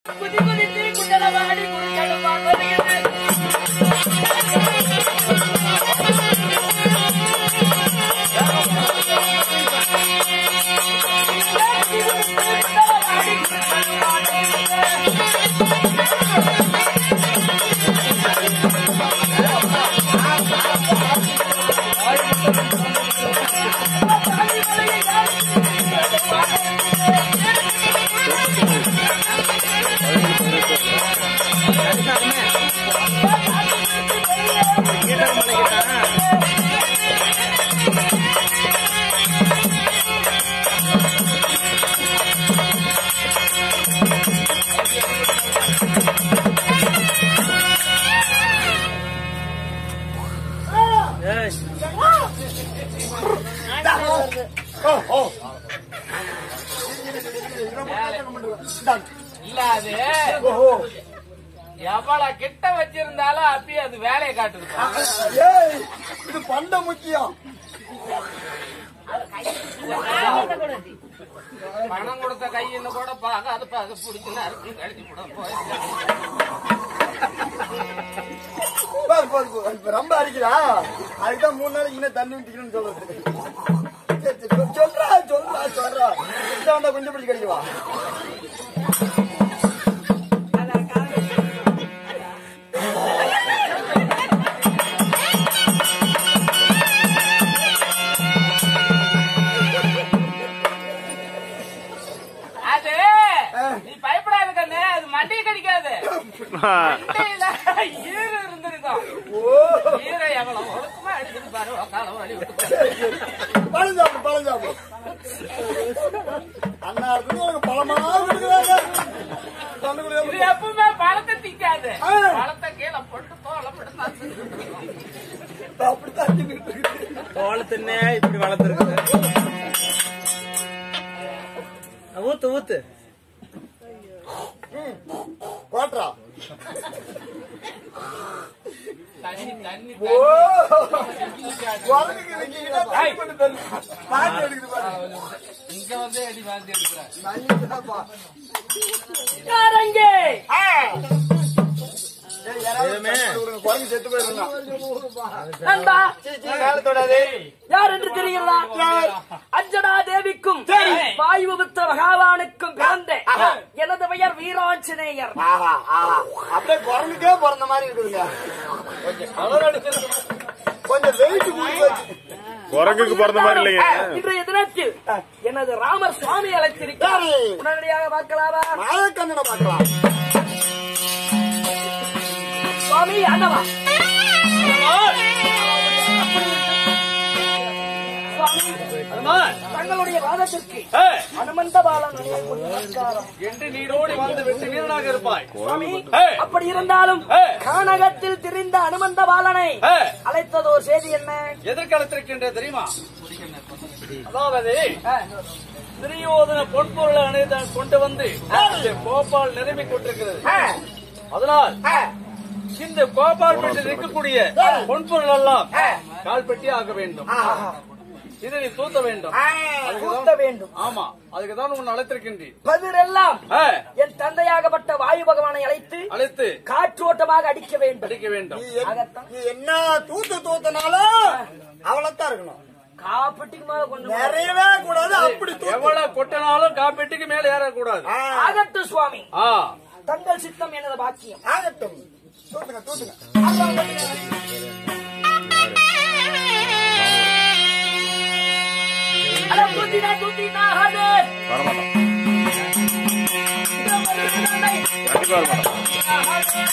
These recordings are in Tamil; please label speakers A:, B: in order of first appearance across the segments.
A: குதி குதித்து குண்டலவாடி குறுக்கெடுப்பான் வருகிறது இல்ல அது
B: ஓஹோ
A: எவ்வளவு கிட்ட வச்சிருந்தாலும் அப்பயே அது வேலையை காட்டுதுப்பா
B: ஏய் இது பண்ட முக்கியம்
A: பணம் கொடுத்த கையின்னு கூட பார்க்காது அது பிடிச்சுன்னா இருக்கு கழிச்சு விட போய்
B: பாரு, பாரு, பாரு. இப்ப ரொம்ப அடிக்கிறா அதுக்குதான் மூணு நாளைக்கு இன்னும் தண்ணி ஊத்திக்கணும்னு சொல்றது சரி, சரி, சொல்- சொல்றா சொல்றா சொல்றா இந்த வந்தா கொஞ்சம் பிடிச்சி கிடைக்குவா
A: அது நீ பயப்படாத கண்ணு அது மண்டையை கடிக்காது மண்டையில ஈரம் இருந்திருக்கும் ஈரம் எவ்வளவு ஒழுக்கமா அடிக்குது பாரு உக்கால வழி விட்டு
B: பழம் சாப்பிடு பழம் சாப்பிடு அண்ணா இருக்கு உனக்கு பழமா கொடுக்குறாங்க தொண்டைக்குள்ள
A: இது எப்பவுமே பழத்தை திக்காது
B: ஆ.
A: பழத்தை கீழே போட்டு தோலை போட்டு
B: அப்படித்தான் தின்னுட்டு இருக்கு.
C: தோளத்துன்னே இப்படி வளர்த்துருக்குது ஊத்து ஊத்து
B: கோட்ரா
A: தண்ணி தண்ணி
B: ஓ குரங்குக்கு வைக்கிங்கன்னா தண்ணி பண்ணி தள்ளு. பாட்டு எடுக்குது பாரு.
A: இங்க வந்து அடி வாந்தி எடுக்கிறேன்
B: நல்லதாப்பா.
A: யாரங்கே
B: ஏய், யாராவது
C: எதுவுமே.
B: தண்ணி கொடுங்க, குரங்கு செத்து போயிருந்தா
D: நண்பா
B: மேல தொடாதே
D: யார் என்று தெரியுங்களா அஞ்சனா தேவிக்கும் வாயுபுத்திர பகவானுக்கும் பிறந்த எனது பெயர் வீராஞ்சநேயர்
B: ஆஹா ஆஹா அப்படியே குரங்குக்கே பிறந்த மாதிரி இருக்குதுங்க கொஞ்சம் கலர் அடிச்சிருக்கு கொஞ்சம் வெயிட் கூடி போச்சு
E: குரங்குக்கு பிறந்த மாதிரி இல்லைங்க
D: இன்றைய தினத்தில் எனது ராமர் சுவாமி அழைத்திருக்கிறார்
B: சரி.
D: உடனடியாக பார்க்கலாமா
B: மாயக்கண்ணனை பார்க்கலாம்
D: சுவாமி அண்ணவா சுவாமி தங்களுடைய வாதத்திற்கு அனுமந்த பாலன் நமஸ்காரம்
A: என்று நீடோடி வாழ்ந்து வெற்றி வீரனாக இருப்பாய்
D: சுவாமி
A: ஏய்.
D: அப்படி இருந்தாலும்
A: ஏய்.
D: கானகத்தில் திரிந்த அனுமந்த பாலனை
A: ஏய்.
D: அழைத்தது ஒரு செய்தி என்ன
A: எதிர்காலத்திற்கின்ற தெரியுமா அதாவது துரியோதன பொன்பொருளை அணைத்து கொண்டு வந்து இந்த கோபால் நிரம்பி கொண்டிருக்கிறது அதனால் இந்த கோபால் பெட்டில் இருக்கக்கூடிய பொன்பொருள் எல்லாம் கால்பெட்டி ஆக வேண்டும் இதை நீ தூத்த வேண்டும்
D: கூட்ட வேண்டும்
A: ஆமா அதுக்கு தான் உன்னை அழைத்திருக்கின்றேன்
D: பதிரெல்லாம்
A: ஆ,
D: என் தந்தையாகப்பட்ட வாயு பகவானை அழைத்து
A: அழைத்து
D: காற்றோட்டமாக அடிக்க வேண்டும்
A: அடிக்க வேண்டும்
B: நீ என்-
D: ஆகத்தான்.
B: நீ என்ன தூத்து தூத்தினாலும் அவளத்தான் இருக்கணும்
D: காப்பட்டிக்கு மேல கொஞ்சம்
B: நிறையவே கூடாது அப்படி தூத்து
A: எவ்வளவு கொட்டினாலும் காப்பெட்டிக்கு மேல ஏறக்கூடாது
B: ஆ,
D: ஆகட்டும் சுவாமி
A: ஆ
D: தங்கள் சித்தம் எனது பாக்கியம்
B: ஆகட்டும் தூத்துங்க தூத்துங்க
D: அட தூத்தினா தூத்தினா ஆகாது.
E: வரமாட்டான் கண்டிப்பா வரமாட்டான்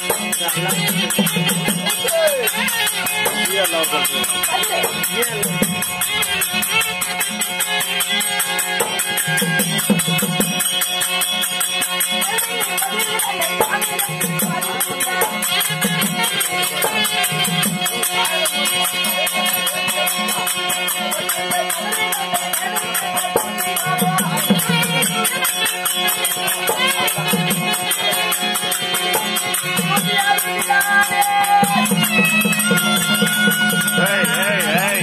E: ஏய், ஏய், ஏய்.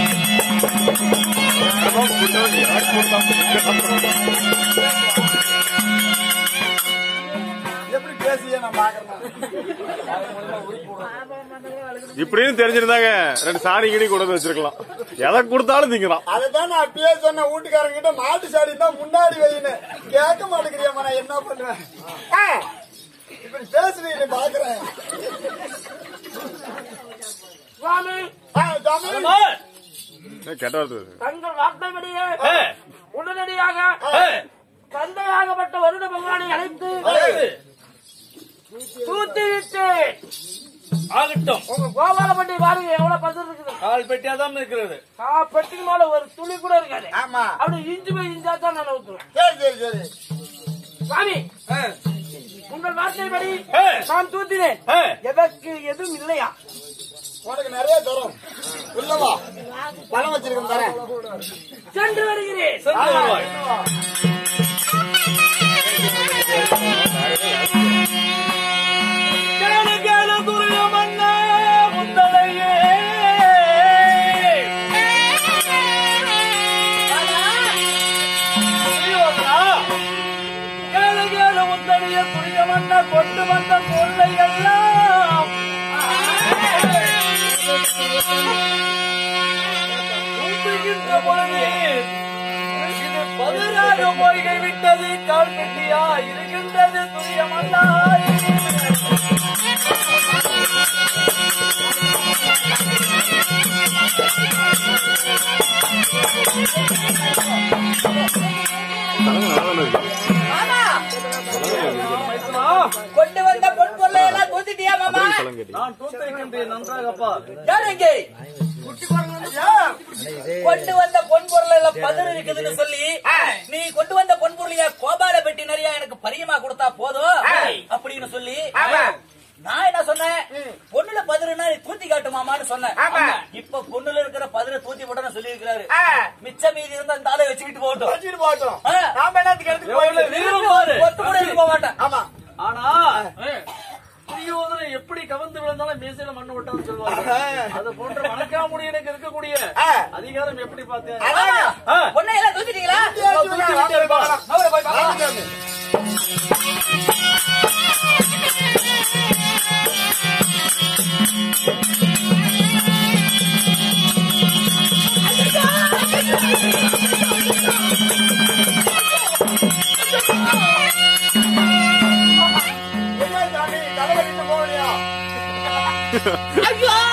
E: என்னமோ புண்டை, யார் கொடுத்தா? இப்படின்னு தெரிஞ்சிருந்தாங்க ரெண்டு சாணி கிணி கொண்டு வந்து வச்சிருக்கலாம் எதை கொடுத்தாலும் திங்கிறான்
B: அதுதான் நான் அப்பயே சொன்னேன் வீட்டுக்காரங்க கிட்ட மாட்டு சாடி தான் முன்னாடி வைன்னு கேட்க மாட்டேங்கிறியம்மா நான் என்ன பண்ணுவேன் ஆ, இப்படி பேசுறீங்க பாக்குறேன்
D: சுவாமி
B: ஆ, சாமி.
E: ஏய், கெட்ட வார்த்தை இது.
D: தங்கள் வார்த்தைப்படியே உடனடியாக தந்தையாகப்பட்ட வருட பகவானை அழைத்து தூத்தி விட்டு
A: ஆகட்டும்
D: உங்க கோபாலப்பட்டி பாருங்க எவ்வளவு பசங்க இருக்குது
A: கால் பெட்டியாதான் இருக்கிறது
D: ஆ, பெட்டிக்கு மேல ஒரு துளி கூட இருக்காது
B: ஆமா
D: அப்படி இஞ்சி போய் இஞ்சா தான் நான் ஊத்துவேன்
B: சரி சரி சரி
D: சுவாமி உங்கள் வார்த்தைப்படி
A: ஏ.
D: நான் தூத்தினேன்
A: ஏ.
D: எதற்கு எதுவும் இல்லையா
B: உனக்கு நிறைய தரும் உள்ளவா பணம் வச்சிருக்கேன் தரேன்
D: சென்று வருகிறேன்
A: சென்று வருவாய் கேளு கேளு துரிய மன்னா முந்தலையே கேளு கேளு முந்தலைய துரிய மன்னா கொண்டு வந்த கொள்ளை எல்லாம் ஊத்துகின்ற பொழுது இது பதினாறு மொழிகை விட்டது கால் கட்டியா இருக்கின்றது துரியமல்லாய்
E: சலங்கை நல்லாதானே இருக்கு.
F: கொண்டு வந்த பொன் பொருளை எல்லாம் தூத்திட்டியா மாமா
E: சலங்கை கட்டி.
A: நான் தூத்திருக்கின்றேன் நன்றாகப்பா
F: யார் எங்கே கொண்டு வந்த பொன் பொருள் எல்லாம் பதில் இருக்குதுன்னு சொல்லி நீ கொண்டு வந்த பொன் பொருளையா கோபால பெட்டி நிறைய எனக்கு பரியமா கொடுத்தா போதும் அப்படின்னு சொல்லி நான் என்ன சொன்னேன் பொண்ணுல பதிருன்னா நீ தூத்தி காட்டுமாமான்னு சொன்னேன் இப்ப பொண்ணுல இருக்கிற பதிரை தூத்தி போட்டோன்னு சொல்லி இருக்கிறாரு மிச்ச மீதி இருந்தா இந்த ஆளை வச்சுக்கிட்டு போகட்டும்
B: வச்சுட்டு போகட்டும்
F: ஆ.
B: நாம என்னத்துக்கு எடுத்து
A: எவ்வளவு
B: போயிட்டு
A: வீரம் பாரு
F: ஒத்து கூட எடுத்து போக மாட்டேன்
B: ஆமா
A: ஆனா துரியோதனை எப்படி கவர்ந்து விழுந்தாலும் மீசையில மண்ணு விட்டான்னு சொல்லுவாங்க அது போன்ற வணக்காமுடியனுக்கு இருக்கக்கூடிய
B: ஆ.
A: அதிகாரம் எப்படி பார்த்தேன்
B: அதானே.
A: ஆ.
F: பொண்ணை எல்லாம் தூத்திட்டீங்களா
B: தூக்கி விட்டு பார்க்கலாம்.
F: அவரை போய் பார்க்கலாம்.
B: வாங்க. என்ன சாமி தலைவலிட்டு போகலையா
F: ஐயோ